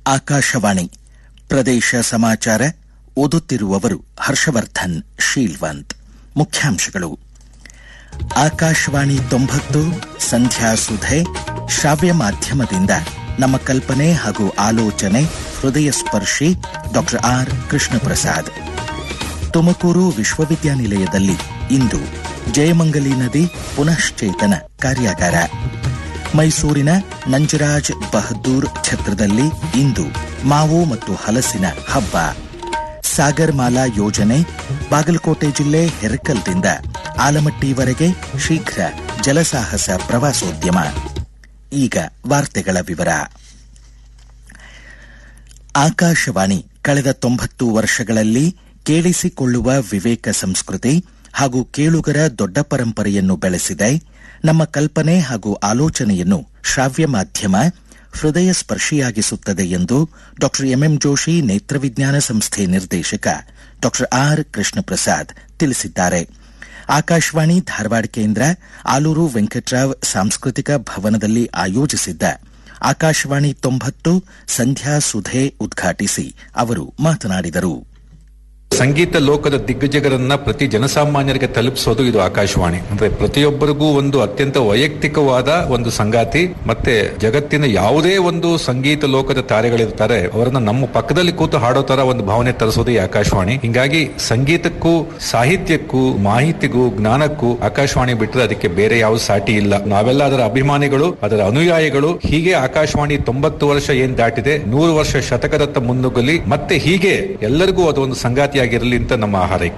ಆಕಾಶವಾಣಿ ಪ್ರದೇಶ ಸಮಾಚಾರ ಓದುತ್ತಿರುವವರು ಹರ್ಷವರ್ಧನ್ ಶೀಲ್ವಂತ್ ಮುಖ್ಯಾಂಶಗಳು ಆಕಾಶವಾಣಿ ತೊಂಬತ್ತು ಸಂಧ್ಯಾ ಸುಧೆ ಶ್ರಾವ್ಯ ಮಾಧ್ಯಮದಿಂದ ನಮ್ಮ ಕಲ್ಪನೆ ಹಾಗೂ ಆಲೋಚನೆ ಹೃದಯ ಸ್ಪರ್ಶಿ ಡಾಕ್ಟರ್ ಆರ್ ಕೃಷ್ಣ ಪ್ರಸಾದ್ ತುಮಕೂರು ವಿಶ್ವವಿದ್ಯಾನಿಲಯದಲ್ಲಿ ಇಂದು ಜಯಮಂಗಲಿ ನದಿ ಪುನಶ್ಚೇತನ ಕಾರ್ಯಾಗಾರ ಮೈಸೂರಿನ ನಂಜರಾಜ್ ಬಹದ್ದೂರ್ ಛತ್ರದಲ್ಲಿ ಇಂದು ಮಾವು ಮತ್ತು ಹಲಸಿನ ಹಬ್ಬ ಸಾಗರ್ ಮಾಲಾ ಯೋಜನೆ ಬಾಗಲಕೋಟೆ ಜಿಲ್ಲೆ ಹೆರಕಲ್ದಿಂದ ಆಲಮಟ್ಟಿವರೆಗೆ ಶೀಘ್ರ ಜಲಸಾಹಸ ಪ್ರವಾಸೋದ್ಯಮ ಈಗ ವಾರ್ತೆಗಳ ವಿವರ ಆಕಾಶವಾಣಿ ಕಳೆದ ತೊಂಬತ್ತು ವರ್ಷಗಳಲ್ಲಿ ಕೇಳಿಸಿಕೊಳ್ಳುವ ವಿವೇಕ ಸಂಸ್ಕೃತಿ ಹಾಗೂ ಕೇಳುಗರ ದೊಡ್ಡ ಪರಂಪರೆಯನ್ನು ಬೆಳೆಸಿದೆ ನಮ್ಮ ಕಲ್ಪನೆ ಹಾಗೂ ಆಲೋಚನೆಯನ್ನು ಶ್ರಾವ್ಯ ಮಾಧ್ಯಮ ಹೃದಯ ಸ್ಪರ್ಶಿಯಾಗಿಸುತ್ತದೆ ಎಂದು ಡಾ ಎಂಎಂ ಜೋಶಿ ನೇತ್ರವಿಜ್ಞಾನ ಸಂಸ್ಥೆ ನಿರ್ದೇಶಕ ಡಾ ಆರ್ ಕೃಷ್ಣ ಪ್ರಸಾದ್ ತಿಳಿಸಿದ್ದಾರೆ ಆಕಾಶವಾಣಿ ಧಾರವಾಡ ಕೇಂದ್ರ ಆಲೂರು ವೆಂಕಟರಾವ್ ಸಾಂಸ್ಕೃತಿಕ ಭವನದಲ್ಲಿ ಆಯೋಜಿಸಿದ್ದ ಆಕಾಶವಾಣಿ ತೊಂಬತ್ತು ಸಂಧ್ಯಾ ಸುಧೆ ಉದ್ಘಾಟಿಸಿ ಅವರು ಮಾತನಾಡಿದರು ಸಂಗೀತ ಲೋಕದ ದಿಗ್ಗಜಗಳನ್ನ ಪ್ರತಿ ಜನಸಾಮಾನ್ಯರಿಗೆ ತಲುಪಿಸೋದು ಇದು ಆಕಾಶವಾಣಿ ಅಂದ್ರೆ ಪ್ರತಿಯೊಬ್ಬರಿಗೂ ಒಂದು ಅತ್ಯಂತ ವೈಯಕ್ತಿಕವಾದ ಒಂದು ಸಂಗಾತಿ ಮತ್ತೆ ಜಗತ್ತಿನ ಯಾವುದೇ ಒಂದು ಸಂಗೀತ ಲೋಕದ ತಾರೆಗಳಿರ್ತಾರೆ ಅವರನ್ನ ನಮ್ಮ ಪಕ್ಕದಲ್ಲಿ ಕೂತು ಹಾಡೋ ತರ ಒಂದು ಭಾವನೆ ತರಿಸೋದು ಈ ಆಕಾಶವಾಣಿ ಹಿಂಗಾಗಿ ಸಂಗೀತಕ್ಕೂ ಸಾಹಿತ್ಯಕ್ಕೂ ಮಾಹಿತಿಗೂ ಜ್ಞಾನಕ್ಕೂ ಆಕಾಶವಾಣಿ ಬಿಟ್ಟರೆ ಅದಕ್ಕೆ ಬೇರೆ ಯಾವ ಸಾಟಿ ಇಲ್ಲ ನಾವೆಲ್ಲ ಅದರ ಅಭಿಮಾನಿಗಳು ಅದರ ಅನುಯಾಯಿಗಳು ಹೀಗೆ ಆಕಾಶವಾಣಿ ತೊಂಬತ್ತು ವರ್ಷ ಏನ್ ದಾಟಿದೆ ನೂರು ವರ್ಷ ಶತಕದತ್ತ ಮುನ್ನುಗ್ಗಲಿ ಮತ್ತೆ ಹೀಗೆ ಎಲ್ಲರಿಗೂ ಅದೊಂದು ಸಂಗಾತಿಯಾಗಿರಲಿ ಅಂತ ನಮ್ಮ ಹಾರೈಕೆ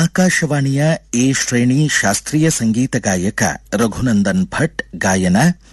ಆಕಾಶವಾಣಿಯ ಎ ಶ್ರೇಣಿ ಶಾಸ್ತ್ರೀಯ ಸಂಗೀತ ಗಾಯಕ ರಘುನಂದನ್ ಭಟ್ ಗಾಯನ